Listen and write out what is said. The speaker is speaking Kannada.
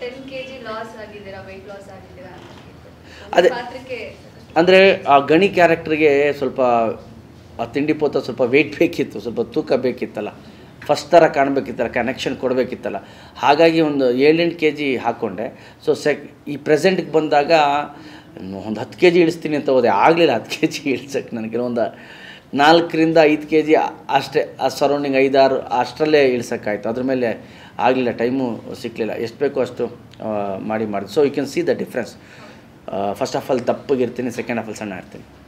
ಟೆನ್ ಕೆ ಜಿ ಲಾಸ್ ಆಗಿದ್ದೀರಾ ವೆಯ್ಟ್ ಲಾಸ್ ಆಗಿದ್ದೀರಾ ಅದೇ. ಪಾತ್ರಕ್ಕೆ ಅಂದರೆ ಆ ಗಣಿ ಕ್ಯಾರೆಕ್ಟ್ರಿಗೆ ಸ್ವಲ್ಪ ಆ ತಿಂಡಿ ಪೋತ ಸ್ವಲ್ಪ ವೆಯ್ಟ್ ಬೇಕಿತ್ತು ಸ್ವಲ್ಪ ತೂಕ ಬೇಕಿತ್ತಲ್ಲ ಫಸ್ಟ್ ಥರ ಕಾಣಬೇಕಿತ್ತಲ್ಲ ಕನೆಕ್ಷನ್ ಕೊಡಬೇಕಿತ್ತಲ್ಲ ಹಾಗಾಗಿ ಒಂದು ಏಳೆಂಟು ಕೆ ಜಿ ಹಾಕ್ಕೊಂಡೆ ಸೊ ಸೆಕ್ ಈ ಪ್ರೆಸೆಂಟ್ಗೆ ಬಂದಾಗ ಒಂದು ಹತ್ತು ಕೆ ಜಿ ಇಳಿಸ್ತೀನಿ ಅಂತ ಹೋದೆ ಆಗಲಿಲ್ಲ ಹತ್ತು ಕೆ ಜಿ ಇಳ್ಸಕ್ಕೆ ನನಗೆ ಒಂದು ನಾಲ್ಕರಿಂದ ಐದು ಕೆ ಜಿ ಅಷ್ಟೇ ಆ ಸರೌಂಡಿಂಗ್ ಐದಾರು ಅಷ್ಟರಲ್ಲೇ ಇಳ್ಸೋಕ್ಕಾಯ್ತು ಅದ್ರ ಮೇಲೆ ಆಗಲಿಲ್ಲ ಟೈಮು ಸಿಕ್ಕಲಿಲ್ಲ ಎಷ್ಟು ಬೇಕೋ ಅಷ್ಟು ಆ, ಮಾಡಿ ಮಾಡಿದೆ so you can see the difference first of all ದಪ್ಪಗಿರ್ತೀನಿ ಸೆಕೆಂಡ್ ಆಫ್ ಆಲ್ ಸಣ್ಣ ಇರ್ತೀನಿ